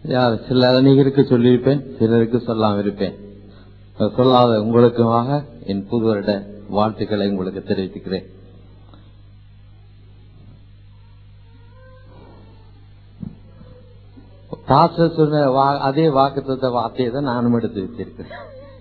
யார் சில அநேகருக்கு சொல்லியிருப்பேன் சிலருக்கு சொல்லாம இருப்பேன் சொல்லாத உங்களுக்குமாக என் புது வருட வாழ்த்துக்களை உங்களுக்கு தெரிவித்துக்கிறேன் பாஸ்டர் சொன்ன வா- அதே வாக்குத்த வார்த்தையை தான் நானும் எடுத்து வச்சிருக்கிறேன்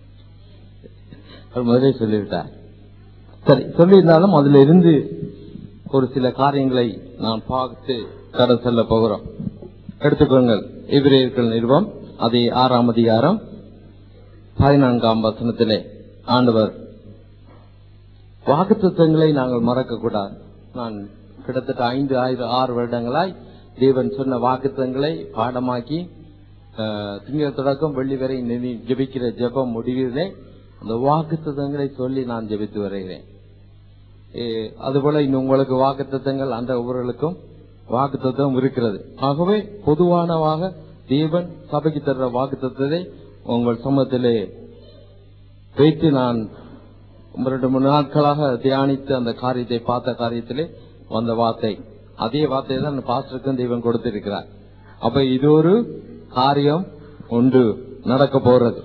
அவர் முதலே சொல்லிவிட்டார் சரி சொல்லியிருந்தாலும் அதுல இருந்து ஒரு சில காரியங்களை நான் பார்த்து கட செல்ல போகிறோம் எடுத்துக்கொள்ளுங்கள் எபிரேயர்கள் நிறுவம் அதே ஆறாம் அதிகாரம் பதினான்காம் வசனத்திலே ஆண்டவர் வாக்குத்தத்தங்களை நாங்கள் மறக்க கூடாது நான் கிட்டத்தட்ட ஐந்து ஆயிரம் ஆறு வருடங்களாய் தேவன் சொன்ன வாக்குத்தங்களை பாடமாக்கி அஹ், திங்கள் தொடக்கம் வெள்ளி வரை நினை ஜெபிக்கிற ஜெபம் முடிவிலே அந்த வாக்குத்தத்தங்களை சொல்லி நான் ஜெபித்து வருகிறேன் ஏ, அதுபோல இன்னும் உங்களுக்கு வாக்குத்தத்தங்கள் அந்த ஒவ்வொருவர்களுக்கும் வாக்குத்தத்தம் இருக்கிறது ஆகவே பொதுவானவாக தேவன் சபைக்கு தர்ற வாக்குத்தத்தை உங்கள் சமூகத்திலே வைத்து நான் ரெண்டு மூணு நாட்களாக தியானித்து அந்த காரியத்தை பார்த்த காரியத்திலே வந்த வார்த்தை அதே வார்த்தையை தான் பாஸ்டருக்கும் தெய்வம் கொடுத்திருக்கிறார் அப்ப இது ஒரு காரியம் ஒன்று நடக்க போறது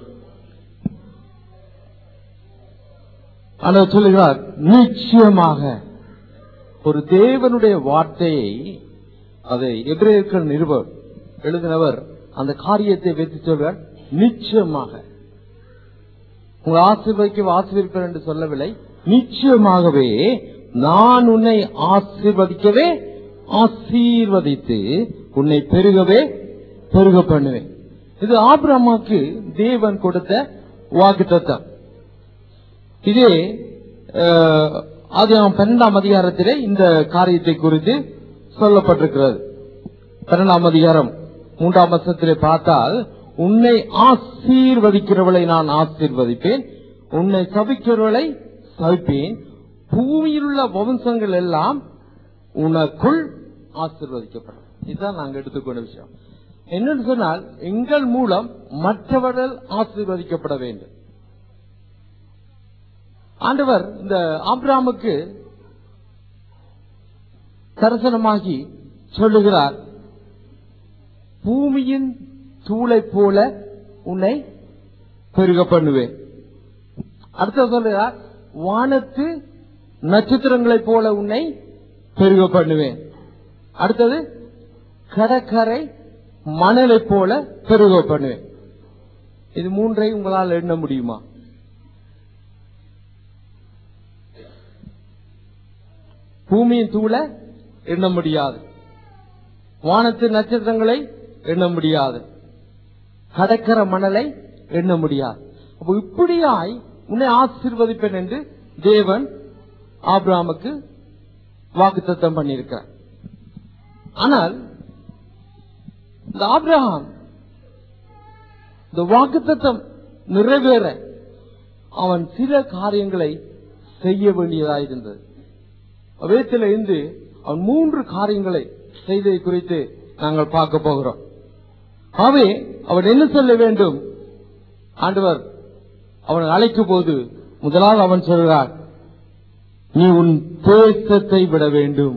ஆனால் சொல்லுகிறார் நிச்சயமாக ஒரு தேவனுடைய வார்த்தையை அதை எபிரேயர்கள் நிருபர் எழுதினவர் அந்த காரியத்தை வைத்து சொல்றார் நிச்சயமாக உங்களை ஆசீர்வதிக்க ஆசீர்வதிப்பேன் என்று சொல்லவில்லை நிச்சயமாகவே நான் உன்னை ஆசீர்வதிக்கவே ஆசீர்வதித்து உன்னை பெருகவே பெருக பண்ணுவேன் இது ஆபிரமாக்கு தேவன் கொடுத்த வாக்குத்தத்தம் இதே அஹ், ஆதியாகமம் பன்னெண்டாம் அதிகாரத்திலே இந்த காரியத்தை குறித்து சொல்லப்பட்டிருக்கிறது பன்னெண்டாம் அதிகாரம் மூன்றாம் வருஷத்திலே பார்த்தால் உன்னை ஆசீர்வதிக்கிறவளை நான் ஆசீர்வதிப்பேன் உன்னை சபிக்கிறவளை சபிப்பேன் பூமியில் உள்ள வம்சங்கள் எல்லாம் உனக்குள் ஆசீர்வதிக்கப்படும் இதுதான் நாங்க எடுத்துக்கொண்ட விஷயம் என்னன்னு சொன்னால் எங்கள் மூலம் மற்றவர்கள் ஆசீர்வதிக்கப்பட வேண்டும் ஆண்டவர் இந்த ஆபிராமுக்கு தரிசனமாகி சொல்லுகிறார் பூமியின் தூளை போல உன்னை பெருக பண்ணுவேன் அடுத்த சொல்லுகிறார் வானத்து நட்சத்திரங்களைப் போல உன்னை பெருக பண்ணுவேன் அடுத்தது கடற்கரை மணலைப் போல பெருக பண்ணுவேன் இது மூன்றை உங்களால் எண்ண முடியுமா பூமியின் தூளை எண்ண முடியாது வானத்து நட்சத்திரங்களை எண்ண முடியாது கடற்கர மணலை எண்ண முடியாது அப்ப இப்படியாய் உன்னை ஆசீர்வதிப்பேன் என்று தேவன் ஆபிராமுக்கு வாக்குத்தத்தம் பண்ணியிருக்கிறார் ஆனால் இந்த ஆபிரகாம் இந்த வாக்குத்தத்தம் நிறைவேற அவன் சில காரியங்களை செய்ய வேண்டியதாயிருந்தது வேதத்தில் இருந்து அவன் மூன்று காரியங்களை செய்ததை குறித்து நாங்கள் பார்க்க போகிறோம் ஆகவே அவன் என்ன சொல்ல வேண்டும் ஆண்டவர் அவனை அழைக்கும் போது முதலாவது அவன் சொல்கிறார் நீ உன் தேசத்தை விட வேண்டும்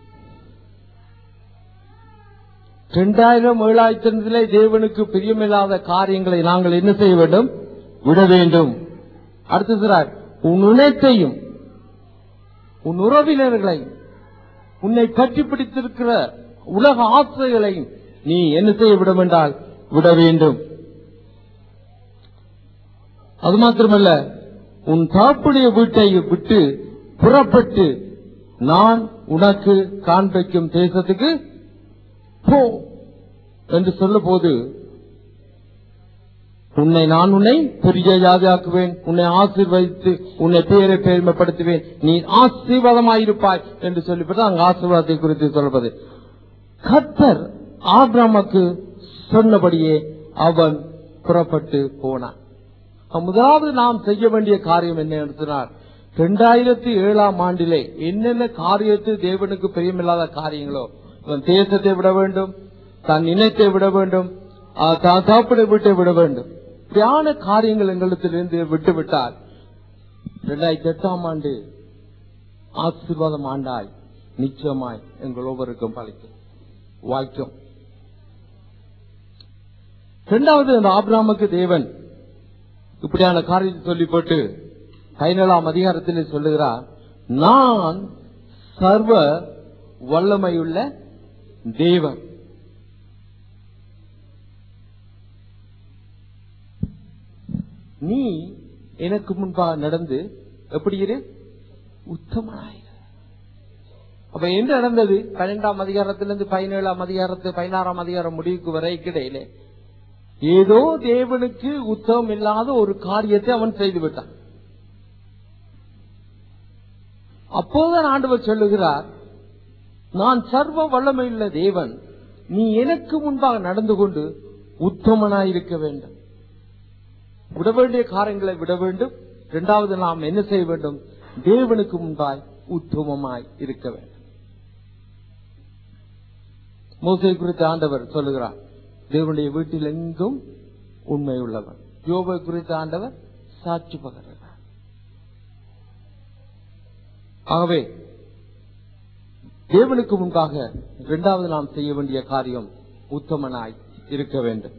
இரண்டாயிரம் ஏழாயிரத்திலே தேவனுக்கு பிரியமில்லாத காரியங்களை நாங்கள் என்ன செய்ய வேண்டும் விட வேண்டும் அடுத்து சொல்றார் உன் உணத்தையும் உன் உறவினர்களை உன்னை பற்றி பிடித்திருக்கிற உலக ஆசைகளையும் நீ என்ன செய்ய விட வேண்டால் விட வேண்டும் அது மாத்திரமல்ல உன் தாப்புடைய வீட்டை விட்டு புறப்பட்டு நான் உனக்கு காண்பிக்கும் தேசத்துக்கு போ என்று சொல்ல போது உன்னை நான் உன்னை பெரிய ஜாதியாக்குவேன் உன்னை ஆசீர்வதித்து உன்னை பேரை பெருமைப்படுத்துவேன் நீ ஆசீர்வாதமாயிருப்பாய் என்று சொல்லிவிட்டு அங்கு ஆசீர்வாதத்தை குறித்து சொல்வது கர்த்தர் ஆபிரமுக்கு சொன்னபடியே அவன் புறப்பட்டு போனான் முதலாவது நாம் செய்ய வேண்டிய காரியம் என்ன என்று சொன்னார் இரண்டாயிரத்தி ஏழாம் ஆண்டிலே என்னென்ன காரியத்தை தேவனுக்கு பிரியமில்லாத காரியங்களோ இவன் தேசத்தை விட வேண்டும் தன் இனத்தை விட வேண்டும் ஆஹ், தான் சாப்பிட வீட்டை விட வேண்டும் இப்படியான காரியங்கள் எங்களிடத்திலிருந்து விட்டுவிட்டால் இரண்டாயிரத்தி எட்டாம் ஆண்டு ஆசீர்வாதம் ஆண்டாய் நிச்சயமாய் எங்கள் ஒவ்வொருக்கும் பழிக்கும் வாய்க்கும் இரண்டாவது அந்த ஆபிரகாமுக்கு தேவன் இப்படியான காரியத்தை சொல்லி போட்டு பதினேழாம் அதிகாரத்தில் சொல்லுகிறார் நான் சர்வ வல்லமையுள்ள தேவன் நீ எனக்கு முன்பாக நடந்து எப்படி இரு உத்தமனாயிரு அப்ப என்ன நடந்தது பன்னெண்டாம் அதிகாரத்திலிருந்து பதினேழாம் அதிகாரத்து பதினாறாம் அதிகாரம் முடிவுக்கு வரை கிடையில ஏதோ தேவனுக்கு உத்தமம் இல்லாத ஒரு காரியத்தை அவன் செய்து விட்டான் அப்போதான் ஆண்டவர் சொல்லுகிறார் நான் சர்வ வல்லமையுள்ள தேவன் நீ எனக்கு முன்பாக நடந்து கொண்டு உத்தமனாயிருக்க வேண்டும் விட வேண்டிய காரியங்களை விட வேண்டும் இரண்டாவது நாம் என்ன செய்ய வேண்டும் தேவனுக்கு முன்பாய் உத்தமமாய் இருக்க வேண்டும் மோசை குறித்து ஆண்டவர் சொல்லுகிறார் தேவனுடைய வீட்டில் எங்கும் உண்மை உள்ளவர் யோபை குறித்து ஆண்டவர் சாட்சி பகர்கிறார் ஆகவே தேவனுக்கு முன்பாக இரண்டாவது நாம் செய்ய வேண்டிய காரியம் உத்தமனாய் இருக்க வேண்டும்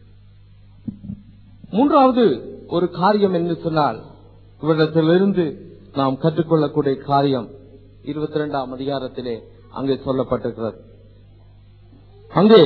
மூன்றாவது ஒரு காரியம் என்று சொன்னால் இவரிடத்திலிருந்து நாம் கற்றுக்கொள்ளக்கூடிய காரியம் இருபத்தி இரண்டாம் அதிகாரத்திலே அங்கே சொல்லப்பட்டிருக்கிறது அங்கே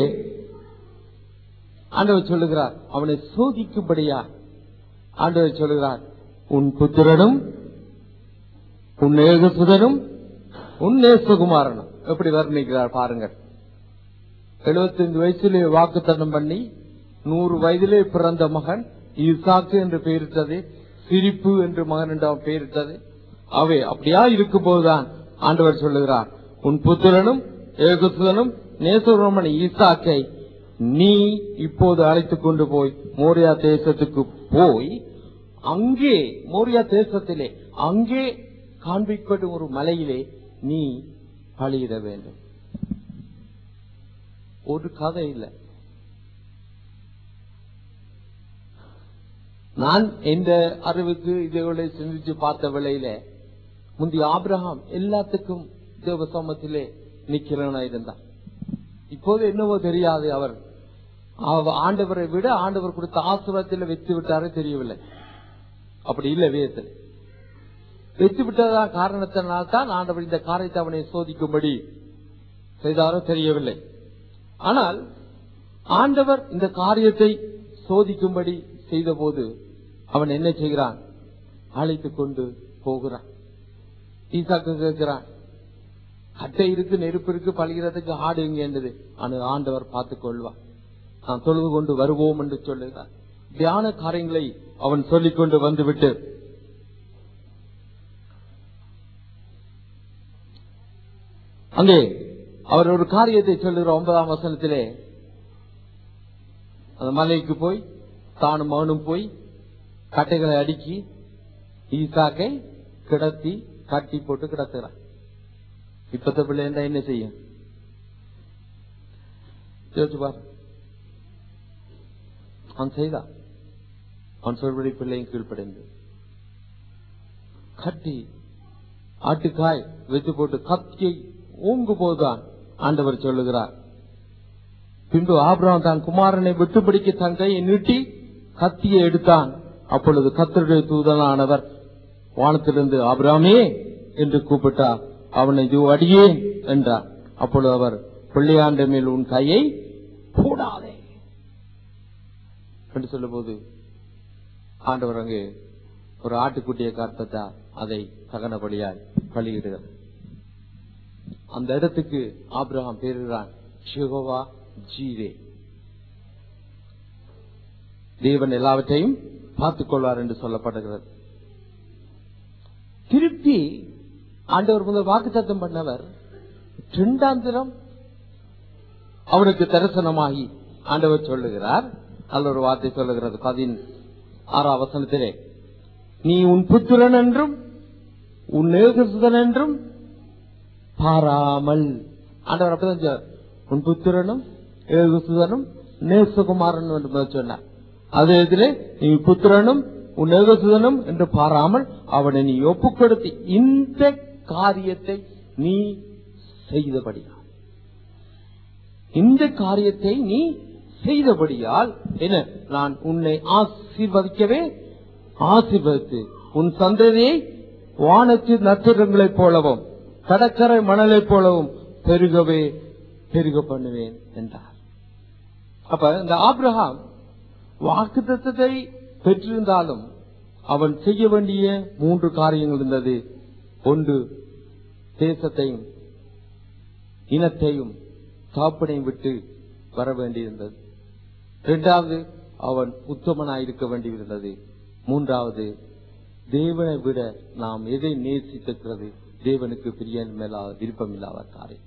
ஆண்டவர் சொல்லுகிறார் அவனை சோதிக்கும்படியா ஆண்டவர் சொல்லுகிறார் உன் புத்திரனும் உன் ஏகசுதனும் உன் நேசகுமாரனும் எப்படி வர்ணிக்கிறார் பாருங்கள் 75 வயசிலே வாக்குத்தத்தம் பண்ணி நூறு வயதிலே பிறந்த மகன் ஈசாக்கு என்று பெயரிட்டது சிரிப்பு என்று மகன் என்று அவன் பெயரிட்டது அவை அப்படியா இருக்கும் போதுதான் ஆண்டவர் சொல்லுகிறார் உன் புத்திரனும் ஏகசுதனும் நேசகுமாரன் ஈசாக்கை நீ இப்போது அழைத்துக் கொண்டு போய் மோரியா தேசத்துக்கு போய் அங்கே மோரியா தேசத்திலே அங்கே காண்பிக்கப்படும் ஒரு மலையிலே நீ பலியிட வேண்டும் ஒரு கதை இல்லை நான் எந்த அறிவுக்கு இதுகளை சிந்திச்சு பார்த்த வேளையில முந்தைய ஆபிரகாம் எல்லாத்துக்கும் தேவ சமத்திலே நிக்கிறவனா இருந்தான் இப்போது என்னவோ தெரியாது அவர் அவ- ஆண்டவரை விட ஆண்டவர் கொடுத்த ஆசிரத்தில் வெற்றி விட்டாரே தெரியவில்லை அப்படி இல்லை வேதத்தில் வெற்றி விட்டதா காரணத்தினால் தான் ஆண்டவர் இந்த காரியத்தை அவனை சோதிக்கும்படி செய்தாரோ தெரியவில்லை ஆனால் ஆண்டவர் இந்த காரியத்தை சோதிக்கும்படி செய்தபோது அவன் என்ன செய்கிறான் அழைத்துக் கொண்டு போகிறான் ஈசாக்கு கேட்கிறான் கட்டை இருக்கு நெருப்பு இருக்கு பழகிறதுக்கு ஆடு எங்கேன்றது ஆனால் ஆண்டவர் பார்த்துக் கொள்வார் நான் தொழுது கொண்டு வருவோம் என்று சொல்லுகிறார் தியான காரியங்களை அவன் சொல்லிக் கொண்டு வந்துவிட்டு அங்கே அவர் ஒரு காரியத்தை சொல்லுகிற ஒன்பதாம் வசனத்திலே அந்த மலைக்கு போய் தானும் மகனும் போய் கட்டைகளை அடுக்கி ஈசாக்கை கிடத்தி கட்டி போட்டு கிடத்துறான் இப்பத்த பிள்ளை இருந்தா என்ன செய்யும் யோசிச்சு பாரு அவன் செய்தான் அவன் சொல்படி பிள்ளையும் கீழ்ப்படைந்து கட்டி ஆட்டுக்காய் வைத்து போட்டு கத்தியை ஊங்கு போதுதான் ஆண்டவர் சொல்லுகிறார் பின்பு ஆபிரகாம் தான் குமாரனை விட்டுப்பிடிக்க தன் கையை நீட்டி கத்தியை எடுத்தான் அப்பொழுது கத்தருடைய தூதனானவர் வானத்திலிருந்து ஆபிராமே என்று கூப்பிட்டார் அவனை இது அடியேன் என்றார் அப்பொழுது அவர் பிள்ளையாண்ட மேல் உன் கையை போடாதே என்று சொல்லும்போது ஆண்டவர் அங்கே ஒரு ஆட்டுக்குட்டியை காத்ததா அதை தகனபடியாய் பலியிடுகிறார் அந்த இடத்துக்கு ஆபிரகாம் பேருகிறான் ஷிகோவா ஜீரே தேவன் எல்லாவற்றையும் பார்த்துக் கொள்வார் என்று சொல்லப்படுகிறது திருப்பி ஆண்டவர் முதல் வாக்குத்தத்தம் பண்ணவர் இரண்டாந்திரம் அவனுக்கு தரிசனமாகி ஆண்டவர் சொல்லுகிறார் அல்ல ஒரு வார்த்தை சொல்லுகிறது பதின் ஆறாம் வசனத்திலே நீ உன் புத்திரன் என்றும் உன் ஏகசுதன் என்றும் பாராமல் ஆண்டவர் அப்படிதான் சொன்னார். உன் புத்திரனும் ஏகசுதனும் நேசகுமாரன் என்று முதல் சொன்னார் அதே இதிலே நீ புத்திரனும் உன் ஏகசுதனும் என்று பாராமல் அவனை நீ ஒப்புக்கொடுத்து இந்த காரியத்தை நீ செய்தபடியா இந்த காரியத்தை நீ செய்தபடியால் என்ன நான் உன்னை ஆசீர்வதிக்கவே ஆசீர்வதித்து உன் சந்ததியை வானத்து நட்சத்திரங்களைப் போலவும் கடற்கரை மணலைப் போலவும் பெருகவே பெருக பண்ணுவேன் என்றார் அப்ப இந்த ஆபிரகாம் வாக்குத்தத்தத்தை பெற்றிருந்தாலும் அவன் செய்ய வேண்டிய மூன்று காரியங்கள் இருந்தது ஒன்று தேசத்தையும் இனத்தையும் தாப்பனையும் விட்டு வர வேண்டியிருந்தது இரண்டாவது அவன் உத்தமனாயிருக்க வேண்டியிருந்தது மூன்றாவது தேவனை விட நாம் எதை நேசித்திருக்கிறது தேவனுக்கு பிரியமில்லாத விருப்பமில்லாத காரியம்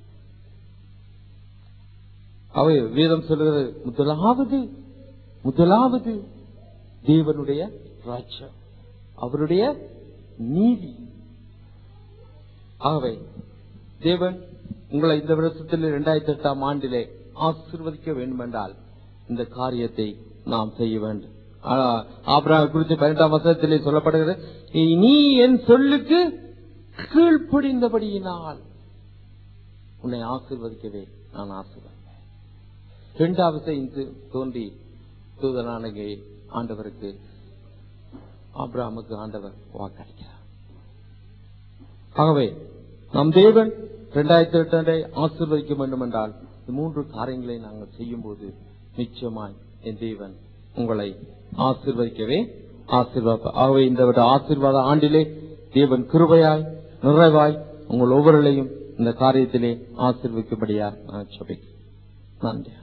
அவை வேதம் சொல்கிறது முதலாவது முதலாவது தேவனுடைய ராஜ்யம் அவருடைய நீதி ஆகவே தேவன் உங்களை இந்த வருஷத்தில் இரண்டாயிரத்தி எட்டாம் ஆண்டிலே ஆசீர்வதிக்க வேண்டும் என்றால் இந்த காரியத்தை நாம் செய்ய வேண்டும் ஆனா, ஆபிரகாம் குறித்து பன்னெண்டாம் வசனத்திலே சொல்லப்படுகிறது நீ என் சொல்லுக்கு கீழ்ப்படிந்தபடியினால் உன்னை ஆசீர்வதிக்கவே நான் ஆசீர்வதிப்பேன் இரண்டாவது செய்து தோன்றி தூதனானகை ஆண்டவருக்கு ஆபிரகாமுக்கு ஆண்டவர் வாக்களிக்கிறார் ஆகவே நம் தேவன் இரண்டாயிரத்தி எட்டை ஆசீர்வதிக்க வேண்டும் என்றால் இந்த மூன்று காரியங்களை நாங்கள் செய்யும் போது நிச்சயமாய் என் தேவன் உங்களை ஆசீர்வதிக்கவே ஆசீர்வாத ஆகவே இந்த வருட ஆசீர்வாத ஆண்டிலே தேவன் கிருபையாய் நிறைவாய் உங்கள் ஒவ்வொருளையும் இந்த காரியத்திலே ஆசீர்வதிக்கும்படியா நான் சொல்றேன் நன்றி